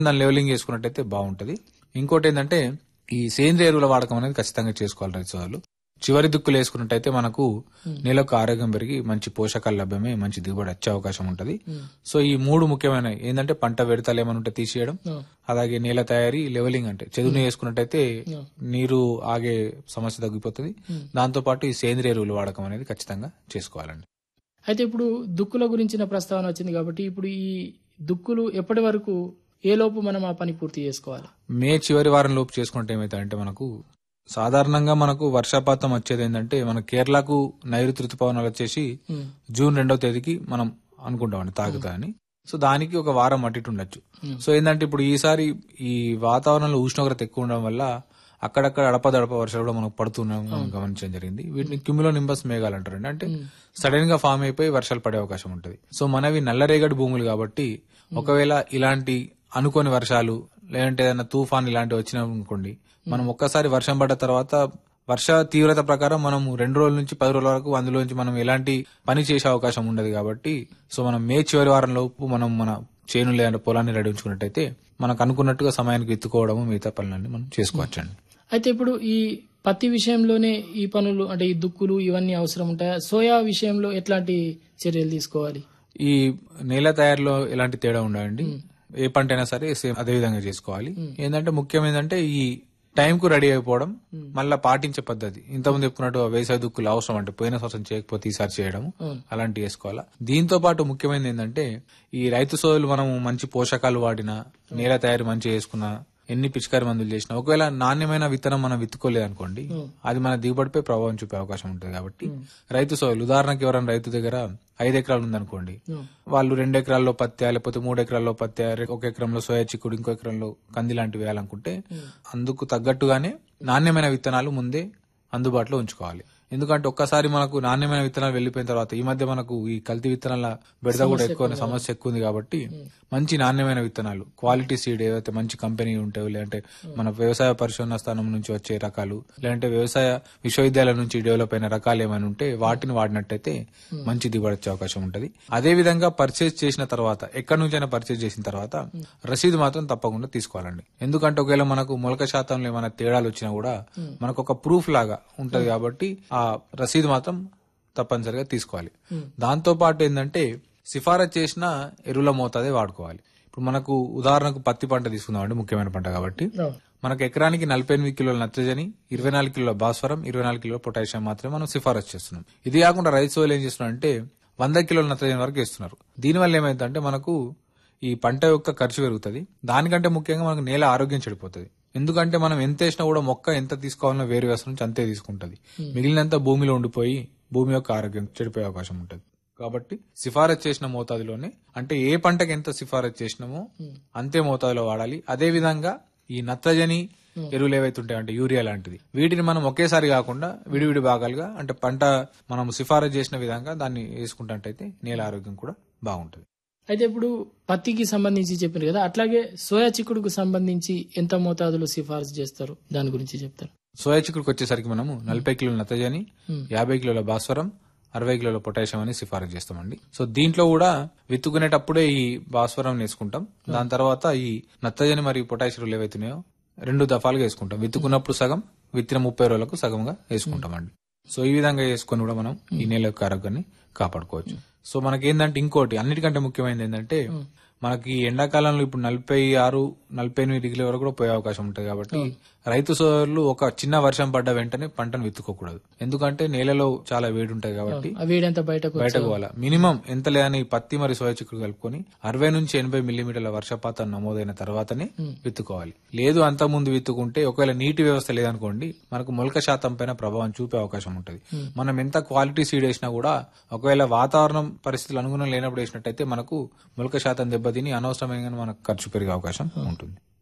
దాన్ని లెవెలింగ్ చేసుకున్నట్టయితే బాగుంటది ఇంకోటి ఏంటంటే ఈ సేంద్రియ ఎరువుల వాడకం అనేది ఖచ్చితంగా చేసుకోవాలి రైతు సోదరులు చివరి దుక్కులు వేసుకున్నట్టయితే మనకు నేలకు ఆరోగ్యం పెరిగి మంచి పోషకాలు లభ్యమే మంచి దిగుబడి వచ్చే అవకాశం ఉంటది సో ఈ మూడు ముఖ్యమైన ఏంటంటే పంట విడతలు ఏమైనా ఉంటే తీసేయడం అలాగే నేల తయారీ లెవెలింగ్ అంటే చదువుని వేసుకున్నట్టయితే నీరు ఆగే సమస్య తగ్గిపోతుంది దాంతో పాటు ఈ సేంద్రియ ఎరువుల వాడకం అనేది ఖచ్చితంగా చేసుకోవాలండి అయితే ఇప్పుడు దుక్కుల గురించిన ప్రస్తావన వచ్చింది కాబట్టి ఇప్పుడు ఈ దుక్కులు ఎప్పటి వరకు ఏ లోపు మనం ఆ పని పూర్తి చేసుకోవాలి మే చివరి వారం లోపు చేసుకుంటే ఏమైతుందంటే మనకు సాధారణంగా మనకు వర్షపాతం వచ్చేది ఏంటంటే మన కేరళకు నైరుతి ఋతుపవనాలు వచ్చేసి ఉమ్, జూన్ రెండవ తేదీకి మనం అనుకుంటామండి తాగుతాయని సో దానికి ఒక వారం అటు ఇటు ఉండొచ్చు సో ఏంటంటే ఇప్పుడు ఈసారి ఈ వాతావరణంలో ఉష్ణోగ్రత ఎక్కువ ఉండడం వల్ల అక్కడక్కడ అడపదడప వర్షాలు కూడా మనకు పడుతున్నాం గమనించడం జరిగింది వీటిని క్యూములో నింబస్ మేఘాలు అంటారండి అంటే సడన్ గా ఫామ్ అయిపోయి వర్షాలు పడే అవకాశం ఉంటది సో మనవి నల్లరేగడి భూములు కాబట్టి ఒకవేళ ఇలాంటి అనుకోని వర్షాలు లేదంటే ఏదైనా తుఫాన్ ఇలాంటివి వచ్చినాయి అనుకోండి మనం ఒక్కసారి వర్షం పడ్డ తర్వాత వర్ష తీవ్రత ప్రకారం మనం రెండు రోజుల నుంచి పది రోజుల వరకు అందులో నుంచి మనం ఎలాంటి పని చేసే అవకాశం ఉండదు కాబట్టి సో మనం మే చివరి వారం లోపు మనం మన చేను లేదంటే పొలాన్ని రెడీ ఉంచుకున్నట్టయితే మనకు అనుకున్నట్టుగా సమయానికి ఎత్తుకోవడము మిగతా పనులన్నీ మనం చేసుకోవచ్చండి అయితే ఇప్పుడు ఈ పత్తి విషయంలోనే ఈ పనులు అంటే ఈ దుక్కులు ఇవన్నీ అవసరం ఉంటాయా సోయా విషయంలో ఎట్లాంటి చర్యలు తీసుకోవాలి ఈ నేల తయారీలో ఎలాంటి తేడా ఉండదండి ఏ పంట అయినా సరే సేమ్ అదే విధంగా చేసుకోవాలి ఏంటంటే ముఖ్యం ఏంటంటే ఈ టైం కు రెడీ అయిపోవడం మళ్ళీ పాటించే పద్ధతి ఇంతకుముందు చెప్పుకున్నట్టు వ్యవసాయ దుక్కులు అవసరం అంటే పోయిన సంవత్సరం చేయకపోతే ఈసారి చేయడం అలాంటివి చేసుకోవాలా దీంతో పాటు ముఖ్యమైనది ఏంటంటే ఈ రైతు సోదరులు మనం మంచి పోషకాలు వాడిన నేల తయారీ మంచిగా చేసుకున్న ఎన్ని పిచికారి మందులు చేసినా ఒకవేళ నాణ్యమైన విత్తనం మనం విత్తుకోలేదు అనుకోండి అది మన దిగుబడిపై ప్రభావం చూపే అవకాశం ఉంటుంది కాబట్టి రైతు సోదరులు ఉదాహరణకి ఎవరైనా రైతు దగ్గర ఐదు ఎకరాలు ఉందనుకోండి వాళ్ళు రెండు ఎకరాల్లో పత్తి లేకపోతే మూడు ఎకరాల్లో పత్తి ఒక ఎకరంలో సోయా చిక్కుడు ఇంకో ఎకరంలో కంది లాంటివి వేయాలనుకుంటే అందుకు తగ్గట్టుగానే నాణ్యమైన విత్తనాలు ముందే అందుబాటులో ఉంచుకోవాలి ఎందుకంటే ఒక్కసారి మనకు నాణ్యమైన విత్తనాలు వెళ్లిపోయిన తర్వాత ఈ మధ్య మనకు ఈ కల్తీ విత్తనాల బెడద కూడా ఎక్కువ సమస్య ఎక్కువ ఉంది కాబట్టి మంచి నాణ్యమైన విత్తనాలు క్వాలిటీ సీడ్ ఏదైతే మంచి కంపెనీ ఉంటాయో లేదంటే మన వ్యవసాయ పరిశోధన స్థానం నుంచి వచ్చే రకాలు లేదంటే వ్యవసాయ విశ్వవిద్యాలయం నుంచి డెవలప్ అయిన రకాలు ఏమైనా ఉంటే వాటిని వాడినట్టయితే మంచి దిగుబడి వచ్చే అవకాశం ఉంటది అదే విధంగా పర్చేస్ చేసిన తర్వాత ఎక్కడి నుంచైనా పర్చేస్ చేసిన తర్వాత రసీదు మాత్రం తప్పకుండా తీసుకోవాలండి ఎందుకంటే ఒకవేళ మనకు మొలక శాతంలో ఏమైనా తేడాలు వచ్చినా కూడా మనకు ఒక ప్రూఫ్ లాగా ఉంటది కాబట్టి ఆ రసీదు మాత్రం తప్పనిసరిగా తీసుకోవాలి దాంతో పాటు ఏంటంటే సిఫారసు చేసిన ఎరువుల మోతాదే వాడుకోవాలి ఇప్పుడు మనకు ఉదాహరణకు పత్తి పంట తీసుకుందామండి ముఖ్యమైన పంట కాబట్టి మనకు ఎకరానికి నలభై ఎనిమిది కిలోల నత్రజని ఇరవై నాలుగు కిలోల భాస్వరం ఇరవై నాలుగు కిలోల పొటాషియం మాత్రమే మనం సిఫారసు చేస్తున్నాం ఇది కాకుండా రైతు సోదరులు ఏం చేస్తున్నారు అంటే వంద కిలోల నత్రజని వరకు వేస్తున్నారు దీనివల్ల ఏమైందంటే మనకు ఈ పంట యొక్క ఖర్చు పెరుగుతుంది దానికంటే ముఖ్యంగా మనకు నేల ఆరోగ్యం చెడిపోతుంది ఎందుకంటే మనం ఎంత వేసినా కూడా మొక్క ఎంత తీసుకోవాలన్నా వేరు వేసిన నుంచి అంతే తీసుకుంటది మిగిలినంత భూమిలో ఉండిపోయి భూమి యొక్క ఆరోగ్యం చెడిపోయే అవకాశం ఉంటుంది కాబట్టి సిఫారసు చేసిన మోతాదులోనే అంటే ఏ పంటకి ఎంత సిఫారసు చేసినామో అంతే మోతాదులో వాడాలి అదే విధంగా ఈ నత్రజని ఎరువులు ఏవైతే ఉంటాయి అంటే యూరియా లాంటిది వీటిని మనం ఒకేసారి కాకుండా విడివిడి భాగాలుగా అంటే పంట మనం సిఫారసు చేసిన విధంగా దాన్ని వేసుకుంటే నేల ఆరోగ్యం కూడా బాగుంటుంది అయితే ఇప్పుడు పత్తికి సంబంధించి చెప్పారు కదా అట్లాగే సోయా చిక్కుడుకు సంబంధించి ఎంత మోతాదులో సిఫార్సు చేస్తారు దాని గురించి చెప్తారు సోయా చిక్కుడుకి వచ్చేసరికి మనము నలభై కిలోల నత్రజని యాభై కిలోల భాస్వరం అరవై కిలోల పొటాషియం అని సిఫారసు చేస్తామండి సో దీంట్లో కూడా విత్తుకునేటప్పుడే ఈ భాస్వరం వేసుకుంటాం దాని తర్వాత ఈ నత్రజని మరియు పొటాషియం ఏవైతున్నాయో రెండు దఫాలుగా వేసుకుంటాం విత్తుకున్నప్పుడు సగం విత్తిన ముప్పై రోజులకు సగంగా వేసుకుంటామండి సో ఈ విధంగా వేసుకొని కూడా మనం ఈ నేల యొక్క ఆరోగ్యాన్ని కాపాడుకోవచ్చు సో మనకి ఏంటంటే ఇంకోటి అన్నిటికంటే ముఖ్యమైనది ఏంటంటే మనకి ఎండాకాలంలో ఇప్పుడు నలభై ఆరు నలభై ఎనిమిది డిగ్రీల వరకు కూడా పోయే అవకాశం ఉంటుంది కాబట్టి రైతు సోదరులు ఒక చిన్న వర్షం పడ్డ వెంటనే పంటను విత్తుకోకూడదు ఎందుకంటే నేలలో చాలా వేడి ఉంటుంది కాబట్టి ఆ వేడంతా బయటకు బయటకు పోవాలా మినిమం ఎంత లేని పత్తి మరియు సోయా చిక్కుడు కలుపుకొని అరవై నుంచి ఎనభై మిల్లీమీటర్ల వర్షపాతం నమోదైన తర్వాతనే విత్తుకోవాలి లేదు అంత ముందు విత్తుకుంటే ఒకవేళ నీటి వ్యవస్థ లేదనుకోండి మనకు మొలక శాతం పైన ప్రభావం చూపే అవకాశం ఉంటుంది మనం ఎంత క్వాలిటీ సీడ్ వేసినా కూడా ఒకవేళ వాతావరణం పరిస్థితులు అనుగుణం లేనప్పుడు వేసినట్టయితే మనకు మొలక శాతం దెబ్బతిని అనవసరమైన మనకు ఖర్చు పెరిగే అవకాశం ఉంటుంది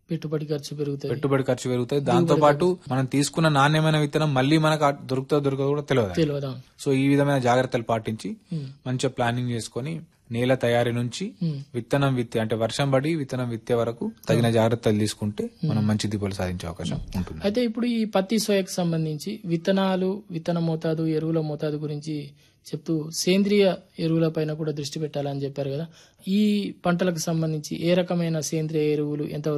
పెట్టుబడి ఖర్చు పెరుగుతుంది పెట్టుబడి ఖర్చు పెరుగుతుంది దాంతో పాటు మనం తీసుకున్న నాణ్యమైన విత్తనం మళ్ళీ మనకు ఆ దొరుకుతుందో దొరకదో కూడా తెలియదు తెలియదా సో ఈ విధమైన జాగ్రత్తలు పాటించి మంచిగా ప్లానింగ్ చేసుకొని నేల తయారీ నుంచి విత్తనం విత్తే అంటే వర్షం పడి విత్తనం విత్తే వరకు తగిన జాగ్రత్తలు తీసుకుంటే మనం మంచి దిగుబడి సాధించే అవకాశం ఉంటుంది అయితే ఇప్పుడు ఈ పత్తి సోయకు సంబంధించి విత్తనాలు విత్తన మోతాదు ఎరువుల మోతాదు గురించి చెప్తూ సేంద్రియ ఎరువుల పైన కూడా దృష్టి పెట్టాలని చెప్పారు కదా ఈ పంటలకు సంబంధించి ఏ రకమైన సేంద్రియ ఎరువులు ఎంత